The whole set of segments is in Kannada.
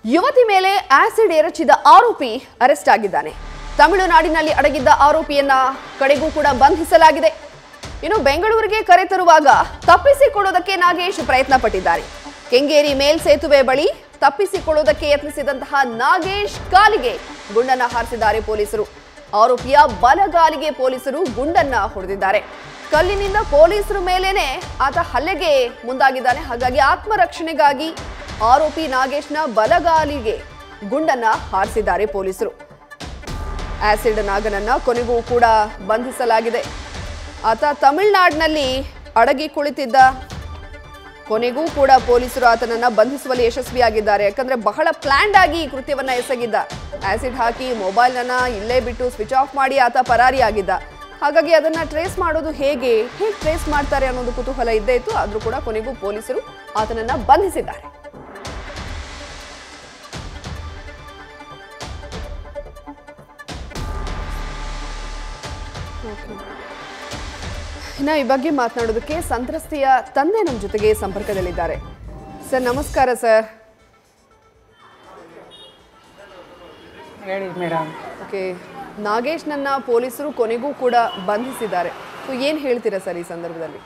ಯುವತಿ ಮೇಲೆ ಆಸಿಡ್ ಎರಚಿದ ಆರೋಪಿ ಅರೆಸ್ಟ್ ಆಗಿದ್ದಾನೆ ತಮಿಳುನಾಡಿನಲ್ಲಿ ಅಡಗಿದ್ದ ಆರೋಪಿಯನ್ನ ಕಡೆಗೂ ಕೂಡ ಬಂಧಿಸಲಾಗಿದೆ ಇನ್ನು ಬೆಂಗಳೂರಿಗೆ ಕರೆತರುವಾಗ ತಪ್ಪಿಸಿಕೊಳ್ಳೋದಕ್ಕೆ ನಾಗೇಶ್ ಪ್ರಯತ್ನ ಪಟ್ಟಿದ್ದಾರೆ ಕೆಂಗೇರಿ ಮೇಲ್ಸೇತುವೆ ಬಳಿ ತಪ್ಪಿಸಿಕೊಳ್ಳೋದಕ್ಕೆ ಯತ್ನಿಸಿದಂತಹ ನಾಗೇಶ್ ಕಾಲಿಗೆ ಗುಂಡನ್ನ ಹಾರಿಸಿದ್ದಾರೆ ಪೊಲೀಸರು ಆರೋಪಿಯ ಬಲಗಾಲಿಗೆ ಪೊಲೀಸರು ಗುಂಡನ್ನ ಹೊಡೆದಿದ್ದಾರೆ ಕಲ್ಲಿನಿಂದ ಪೊಲೀಸರ ಮೇಲೇನೆ ಆತ ಹಲ್ಲೆಗೆ ಮುಂದಾಗಿದ್ದಾನೆ ಹಾಗಾಗಿ ಆತ್ಮರಕ್ಷಣೆಗಾಗಿ ಆರೋಪಿ ನಾಗೇಶ್ನ ಬಲಗಾಲಿಗೆ ಗುಂಡನ್ನ ಹಾರಿಸಿದ್ದಾರೆ ಪೊಲೀಸರು ಆಸಿಡ್ ನಾಗನನ್ನ ಕೊನೆಗೂ ಕೂಡ ಬಂಧಿಸಲಾಗಿದೆ ಆತ ತಮಿಳುನಾಡಿನಲ್ಲಿ ಅಡಗಿ ಕುಳಿತಿದ್ದ ಕೊನೆಗೂ ಕೂಡ ಪೊಲೀಸರು ಆತನನ್ನ ಬಂಧಿಸುವಲ್ಲಿ ಯಶಸ್ವಿಯಾಗಿದ್ದಾರೆ ಯಾಕಂದ್ರೆ ಬಹಳ ಪ್ಲಾನ್ಡ್ ಆಗಿ ಈ ಕೃತ್ಯವನ್ನ ಎಸಗಿದ್ದ ಆಸಿಡ್ ಹಾಕಿ ಮೊಬೈಲ್ನ ಇಲ್ಲೇ ಬಿಟ್ಟು ಸ್ವಿಚ್ ಆಫ್ ಮಾಡಿ ಆತ ಪರಾರಿಯಾಗಿದ್ದ ಹಾಗಾಗಿ ಅದನ್ನ ಟ್ರೇಸ್ ಮಾಡೋದು ಹೇಗೆ ಹೇಗೆ ಟ್ರೇಸ್ ಮಾಡ್ತಾರೆ ಅನ್ನೋದು ಕುತೂಹಲ ಇದ್ದೇ ಇತ್ತು ಆದ್ರೂ ಕೂಡ ಕೊನೆಗೂ ಪೊಲೀಸರು ಆತನನ್ನ ಬಂಧಿಸಿದ್ದಾರೆ ಇನ್ನು ಈ ಬಗ್ಗೆ ಮಾತನಾಡೋದಕ್ಕೆ ಸಂತ್ರಸ್ತೆಯ ತಂದೆ ನಮ್ಮ ಜೊತೆಗೆ ಸಂಪರ್ಕದಲ್ಲಿದ್ದಾರೆ ಸರ್ ನಮಸ್ಕಾರ ಸರ್ ಹೇಳಿ ಮೇಡಮ್ ಓಕೆ ನಾಗೇಶ್ನನ್ನ ಪೊಲೀಸರು ಕೊನೆಗೂ ಕೂಡ ಬಂಧಿಸಿದ್ದಾರೆ ಸೊ ಏನು ಹೇಳ್ತೀರಾ ಸರ್ ಈ ಸಂದರ್ಭದಲ್ಲಿ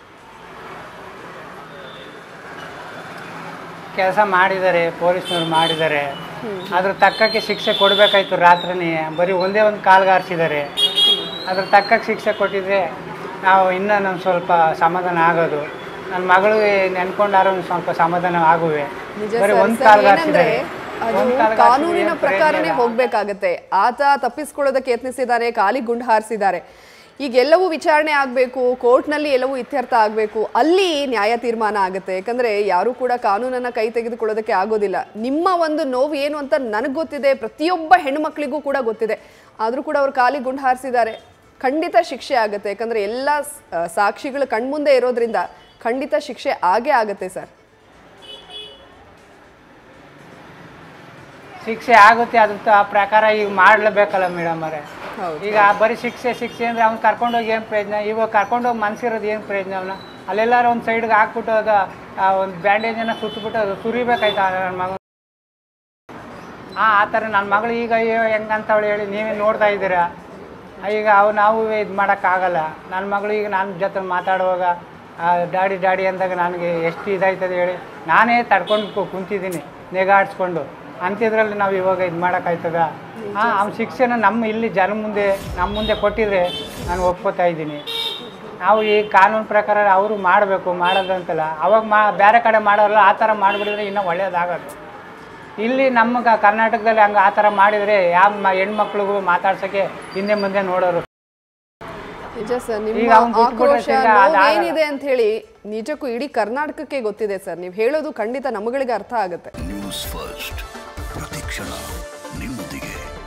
ಕೆಲಸ ಮಾಡಿದ್ದಾರೆ ಪೊಲೀಸ್ನವ್ರು ಮಾಡಿದ್ದಾರೆ ಅದ್ರ ತಕ್ಕಕ್ಕೆ ಶಿಕ್ಷೆ ಕೊಡಬೇಕಾಯ್ತು ರಾತ್ರಿನೇ ಬರೀ ಒಂದೇ ಒಂದು ಕಾಲ್ಗಾರಿಸಿದ್ದಾರೆ ಅದ್ರ ತಕ್ಕಕ್ಕೆ ಶಿಕ್ಷೆ ಕೊಟ್ಟಿದ್ರೆ ನಾವು ಇನ್ನೂ ನಮ್ಮ ಸ್ವಲ್ಪ ಸಮಾಧಾನ ಆಗೋದು ನನ್ನ ಮಗಳಿಗೆ ನೆನ್ಕೊಂಡಾರ ಒಂದು ಸ್ವಲ್ಪ ಸಮಾಧಾನ ಆಗುವೆ ನಿಜ ಬರೀ ಸರ್, ಒಂದು ಸರ್, ಕಾಲ್ಗಾರಿಸಿದ್ದಾರೆ ಏನಂದ್ರೆ ಅದು ಒಂದ್ ಕಾಲ್ಗಾರ್ಸಿದ್ರೆ ಕಾನೂನಿನ ಏನ್ ಪ್ರಕಾರನೇ ಪ್ರಯೋಜನ ಇಲ್ಲ. ಹೋಗ್ಬೇಕಾಗತ್ತೆ ಆತ ತಪ್ಪಿಸ್ಕೊಳ್ಳೋದಕ್ಕೆ ಯತ್ನಿಸಿದ್ದಾನೆ ಕಾಲಿಗೆ ಗುಂಡು ಹಾರಿಸಿದ್ದಾರೆ ಈಗ ಎಲ್ಲವೂ ವಿಚಾರಣೆ ಆಗಬೇಕು ಕೋರ್ಟ್ನಲ್ಲಿ ಎಲ್ಲವೂ ಇತ್ಯರ್ಥ ಆಗಬೇಕು ಅಲ್ಲಿ ನ್ಯಾಯ ತೀರ್ಮಾನ ಆಗುತ್ತೆ ಯಾಕಂದ್ರೆ ಯಾರು ಕೂಡ ಕಾನೂನನ್ನ ಕೈ ತೆಗೆದುಕೊಳ್ಳೋದಕ್ಕೆ ಆಗೋದಿಲ್ಲ ನಿಮ್ಮ ಒಂದು ನೋವು ಏನು ಅಂತ ನನಗೆ ಗೊತ್ತಿದೆ ಪ್ರತಿಯೊಬ್ಬ ಹೆಣ್ಣುಮಕ್ಳಿಗೂ ಕೂಡ ಗೊತ್ತಿದೆ ಆದರೂ ಕೂಡ ಅವ್ರು ಕಾಲಿಗೆ ಗುಂಡು ಹಾರಿಸಿದ್ದಾರೆ ಖಂಡಿತ ಶಿಕ್ಷೆ ಆಗುತ್ತೆ ಯಾಕಂದ್ರೆ ಎಲ್ಲ ಸ್- ಆ, ಸಾಕ್ಷಿಗಳು ಕಣ್ಮುಂದೆ ಇರೋದ್ರಿಂದ ಖಂಡಿತ ಶಿಕ್ಷೆ ಆಗೇ ಆಗುತ್ತೆ ಸರ್ ಶಿಕ್ಷೆ ಆಗುತ್ತೆ ಅದ್ರ ತ- ಪ್ರಕಾರ ಈಗ ಮಾಡಲೇಬೇಕಲ್ಲ ಮೇಡಮ್ ಅವರೇ ಹೌದು ಈಗ ಬರೀ ಶಿಕ್ಷೆ ಶಿಕ್ಷೆ ಅಂದರೆ ಅವ್ನು ಕರ್ಕೊಂಡೋಗಿ ಏನು ಪ್ರಯೋಜನ ಇವಾಗ ಕರ್ಕೊಂಡೋಗಿ ಮನ್ಸಿರೋದು ಏನು ಪ್ರಯೋಜನ ಅವನ ಅಲ್ಲೆಲ್ಲಾರು ಒಂದು ಸೈಡ್ಗೆ ಹಾಕ್ಬಿಟ್ಟು ಅದು ಒಂದು ಬ್ಯಾಂಡೇಜನ್ನು ಸುತ್ತಬಿಟ್ಟು ಅದು ಸುರಿಬೇಕಾಯ್ತು ನನ್ನ ಮಗ ಹಾಂ ಆ ಥರ ನನ್ನ ಮಗಳು ಈಗ ಅಯ್ಯೋ ಹೆಂಗಂತವಳು ಹೇಳಿ ನೀವೇ ನೋಡ್ತಾ ಇದ್ದೀರಾ ಈಗ ಅವು ನಾವು ಇದು ಮಾಡೋಕ್ಕಾಗಲ್ಲ ನನ್ನ ಮಗಳು ಈಗ ನನ್ನ ಜೊತೆ ಮಾತಾಡುವಾಗ ಆ, ಡ್ಯಾಡಿ ಡ್ಯಾಡಿ ಅಂದಾಗ ನನಗೆ ಎಷ್ಟು ಇದಾಯ್ತದೆ ಹೇಳಿ ನಾನೇ ತಡ್ಕೊಂಡು ಕು- ಕುಂತಿದ್ದೀನಿ ನೆಗಾಡ್ಸ್ಕೊಂಡು ಅಂತಿದ್ರಲ್ಲಿ ನಾವು ಇವಾಗ ಇದು ಮಾಡೋಕ್ಕಾಯ್ತದ ಹಾಂ ಅವ್ನ ಶಿಕ್ಷೆನ ನಮ್ಮ ಇಲ್ಲಿ ಜನ ಮುಂದೆ ನಮ್ಮ ಮುಂದೆ ಕೊಟ್ಟಿದ್ರೆ ನಾನು ಒಪ್ಕೋತಾ ಇದ್ದೀನಿ ನಾವು ಈ ಕಾನೂನು ಪ್ರಕಾರ ಅವರು ಮಾಡಬೇಕು ಮಾಡೋದಂತಲ್ಲ ಅವಾಗ ಮಾ ಬೇರೆ ಕಡೆ ಮಾಡೋರಲ್ಲ ಆ ಥರ ಮಾಡಿಬಿಡಿದ್ರೆ ಇನ್ನೂ ಒಳ್ಳೇದಾಗೋದು ಇಲ್ಲಿ ನಮಗೆ ಕರ್ನಾಟಕದಲ್ಲಿ ಹಂಗೆ ಆ ಥರ ಮಾಡಿದರೆ ಯಾವ ಮ ಹೆಣ್ಮಕ್ಳಿಗೂ ಮಾತಾಡ್ಸೋಕ್ಕೆ ಹಿಂದೆ ಮುಂದೆ ನೋಡೋರು ನಿಜ ಸರ್ ಈಗ ನಿಮ್ಮ ಅವ್ನ್ ಬಿಟ್ಬಿಟ್ರೆ ಆಕ್ರೋಶ ಈಗ ನೋವು ಅದಾಗಲ್ಲ. ಏನಿದೆ ಅಂತ ಹೇಳಿ ನಿಜಕ್ಕೂ ಇಡೀ ಕರ್ನಾಟಕಕ್ಕೆ ಗೊತ್ತಿದೆ ಸರ್ ನೀವು ಹೇಳೋದು ಖಂಡಿತ ನಮ್ಮಗಳಿಗೆ ಅರ್ಥ ಆಗುತ್ತೆ ನ್ಯೂಸ್ ಫಸ್ಟ್ ಪ್ರತಿಕ್ಷಣ ನಿಮ್ಮೊಂದಿಗೆ